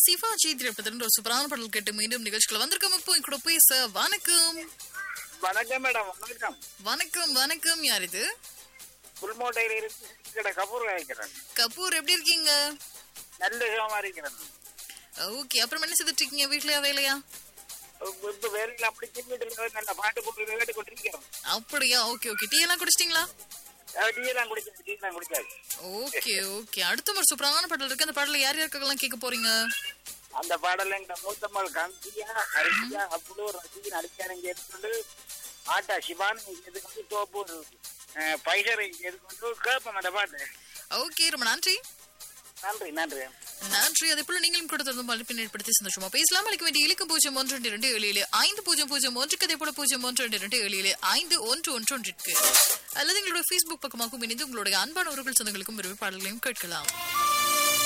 சிவாஜி திரைப்படத்தின் ஒரு சூப்பரான பாடல் கேட்டு மீண்டும் நிகழ்ச்சிக்குள்ள வந்திருக்கோம் இப்போ என் கூட பேச வணக்கம் வணக்கம் மேடம் வணக்கம் வணக்கம் வணக்கம் யார் இது புல்மோட்டையில இருந்து கடை கபூர் அழைக்கிறேன் கபூர் எப்படி இருக்கீங்க நல்ல சுகமா இருக்கிறேன் ஓகே அப்புறம் என்ன செய்துட்டு இருக்கீங்க வீட்லயா வேலையா இப்ப வேலையில் அப்படி வீட்டுல நல்ல பாட்டு போட்டு கேட்டு கொண்டிருக்கிறோம் அப்படியா ஓகே ஓகே டீ எல்லாம் குடிச்சிட்டீங்களா டீ எல்லாம் குடிச்சாச்சு டீ எல்லாம் குடிச்சாச்சு ஓகே ஓகே அடுத்த ஒரு சூப்பரான பாடல் இருக்கு அந்த பாடல யார் யாருக்கெல்லாம் கேட்க போறீங்க அந்த பாடல இந்த மூத்தம்மாள் காந்தியா அரிசியா அப்படி ஒரு ரசிகன் நடிச்சாரங்க எடுத்துக்கொண்டு ஆட்டா சிவான் எதுக்கு தோப்பு பைசரை எதுக்கொண்டு கேட்போம் அந்த பாட்டு ஓகே ரொம்ப நன்றி நன்றி நன்றி நன்றி அதே போல நீங்களும் கொடுத்திருந்த மதிப்பெண் ஏற்படுத்தி சந்தோஷமா பேசலாம் அளிக்க வேண்டிய இலக்கம் பூஜ்ஜியம் ஒன்று ரெண்டு ரெண்டு ஏழு ஏழு ஐந்து பூஜ்ஜியம் பூஜ்ஜியம் ஒன்றுக்கு அதே போல பூஜ்ஜியம் ஒன்று ரெண்டு ரெண்டு ஏழு ஏழு ஐந்து ஒன்று ஒன்று ஒன்றிற்கு அல்லது எங்களுடைய ஃபேஸ்புக் பக்கமாகவும் இணைந்து உங்களுடைய அன்பான உறவுகள் சொந்தங்களுக்கும் விரும்பி பாடல்களையும் கேட்கலாம்